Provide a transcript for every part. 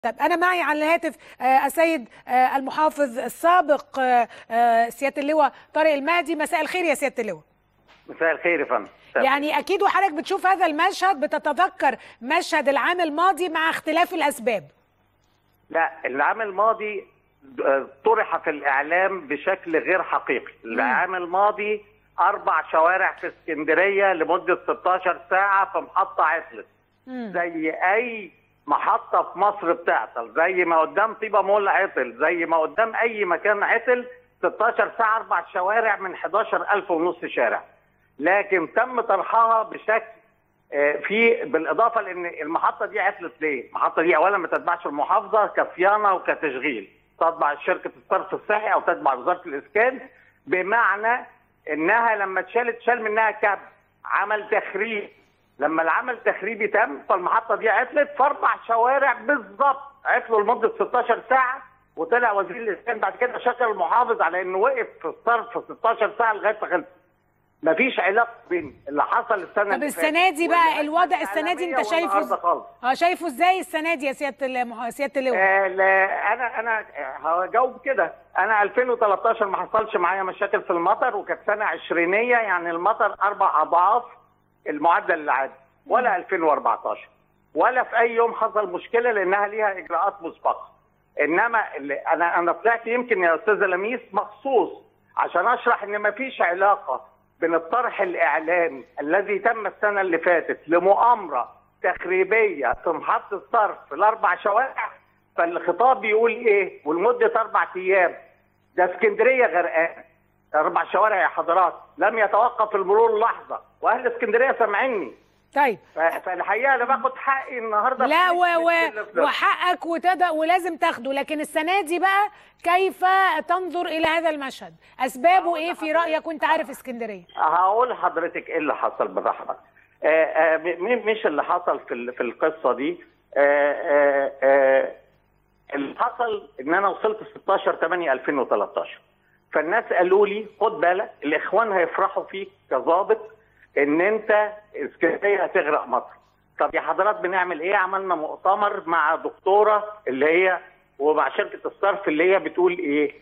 طب أنا معي على الهاتف آه، السيد آه، المحافظ السابق آه، آه، سيادة اللواء طارق المهدي مساء الخير يا سيادة اللواء مساء الخير يا فندم يعني أكيد وحضرتك بتشوف هذا المشهد بتتذكر مشهد العام الماضي مع اختلاف الأسباب لا العام الماضي آه، طرح في الاعلام بشكل غير حقيقي العام الماضي اربع شوارع في اسكندريه لمده 16 ساعه في محطه عطلت زي اي محطه في مصر بتعطل زي ما قدام طيبه مول عطل زي ما قدام اي مكان عطل 16 ساعه اربع شوارع من 11000 ونص شارع لكن تم طرحها بشكل آه، في بالاضافه لان المحطه دي عطلت ليه؟ المحطه دي اولا ما تتبعش المحافظه كصيانه وكتشغيل تتبع شركه الصرف الصحي او تتبع وزاره الاسكان بمعنى انها لما اتشالت شال منها كاب عمل تخريب لما العمل التخريبي تم فالمحطه دي عطلت في اربع شوارع بالظبط عطلوا لمده 16 ساعه وطلع وزير الاسكان بعد كده شكر المحافظ على انه وقف في الصرف 16 ساعه لغايه ما خلص مفيش علاقه بين اللي حصل السنه طب اللي السنة فاتت دي بقى والأزمة الوضع السنة دي انت العالمية شايفه والنهاردة خالص. اه شايفه ازاي السنة دي يا سيادة المح... سيادة اللواء آه لا انا انا هجاوب كده انا 2013 ما حصلش معايا مشاكل في المطر وكانت سنه عشرينيه يعني المطر اربع اضعاف المعدل العادي ولا 2014 ولا في اي يوم حصل مشكله لانها ليها اجراءات مسبقه انما اللي انا انا طلعت يمكن يا استاذه لميس مخصوص عشان اشرح ان ما فيش علاقه بين الطرح الاعلامي الذي تم السنه اللي فاتت لمؤامره تخريبيه في محطه الصرف في الاربع شوارع فالخطاب بيقول ايه ولمده اربع ايام ده اسكندريه غرقان اربع شوارع يا حضرات لم يتوقف المرور لحظه واهل اسكندريه سامعيني طيب ف- فالحقيقه انا باخد حقي النهارده لا في- و... في و... كل في ده. وحقك وتد... ولازم تاخده لكن السنة دي بقى كيف تنظر إلى هذا المشهد أسبابه إيه في رأيك وانت عارف اسكندرية هقول لحضرتك ايه اللي حصل بالرحمه آه، آه، م- مش اللي حصل في ال- في القصه دي آه، آه، آه، اللي حصل ان انا وصلت 16 8 2013 فالناس قالوا لي خد بالك الاخوان هيفرحوا فيك كظابط ان انت اسكندريه هتغرق مصر طب يا حضرات بنعمل ايه عملنا مؤتمر مع دكتوره اللي هي ومع شركه الصرف اللي هي بتقول ايه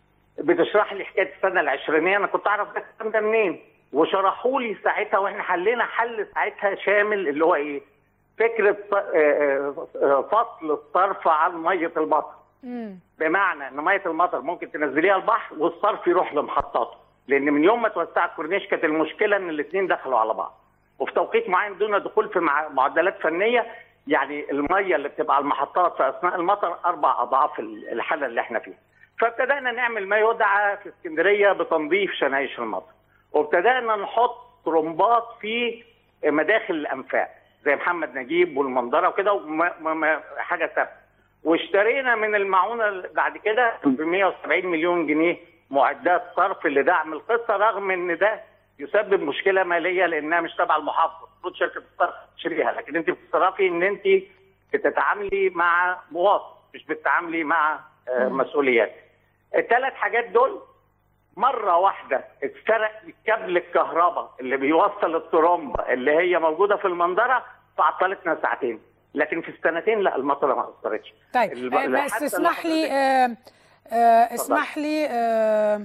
بتشرح لي حكايه السنه العشرينيه انا كنت اعرف ده الكلام ده منين وشرحوا لي ساعتها واحنا حلينا حل ساعتها شامل اللي هو ايه فكره ف- آه، آه، فصل الصرف عن ميه المطر مم. بمعنى ان ميه المطر ممكن تنزليها البحر والصرف يروح لمحطاته لان من يوم ما توسع الكورنيش كانت المشكله ان الاثنين دخلوا على بعض وفي توقيت معين دون دخول في مع- معدلات فنيه يعني الميه اللي بتبقى على المحطات في اثناء المطر اربع اضعاف ال- الحاله اللي احنا فيها فابتدانا نعمل ما يدعى في اسكندريه بتنظيف شنايش المطر وابتدانا نحط طرمبات في مداخل الانفاق زي محمد نجيب والمنظره وكده وما- ما- ما- حاجه ثابته واشترينا من المعونه بعد كده ب 170 مليون جنيه معدات صرف لدعم القصه رغم ان ده يسبب مشكله ماليه لانها مش تبع المحافظه المفروض شركه الصرف تشتريها لكن انت بتتصرفي ان انت بتتعاملي مع مواطن مش بتتعاملي مع آه، مسؤوليات الثلاث حاجات دول مره واحده اتسرق كابل الكهرباء اللي بيوصل الترومبه اللي هي موجوده في المنظره فعطلتنا ساعتين لكن في السنتين لا المطره ما اثرتش طيب الب- آه، بس حتى اسمح لي حضرتك- آه، آه، اسمح لي آه،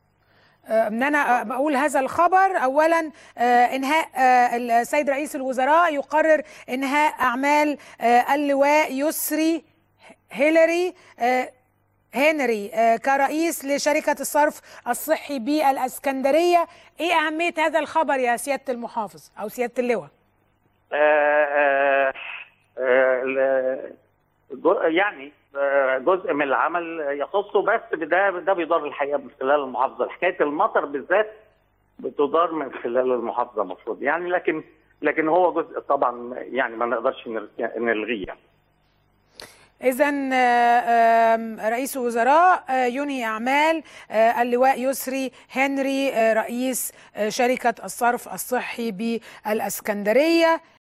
آه، ان انا آه، بقول هذا الخبر اولا آه، انهاء آه، السيد رئيس الوزراء يقرر انهاء اعمال آه، اللواء يسري هيلاري آه، هنري آه، كرئيس لشركة الصرف الصحي بالاسكندرية ايه اهمية هذا الخبر يا سيادة المحافظ او سيادة اللواء آه، آه، آه، ال- جو- يعني آه، جزء من العمل يخصه بس ده ده بيدار الحقيقه من خلال المحافظه حكايه المطر بالذات بتدار من خلال المحافظه المفروض يعني لكن لكن هو جزء طبعا يعني ما نقدرش نر- نلغيه يعني. إذا رئيس الوزراء آه، ينهي أعمال آه، اللواء يسري هنري آه، رئيس آه، شركة الصرف الصحي بالإسكندرية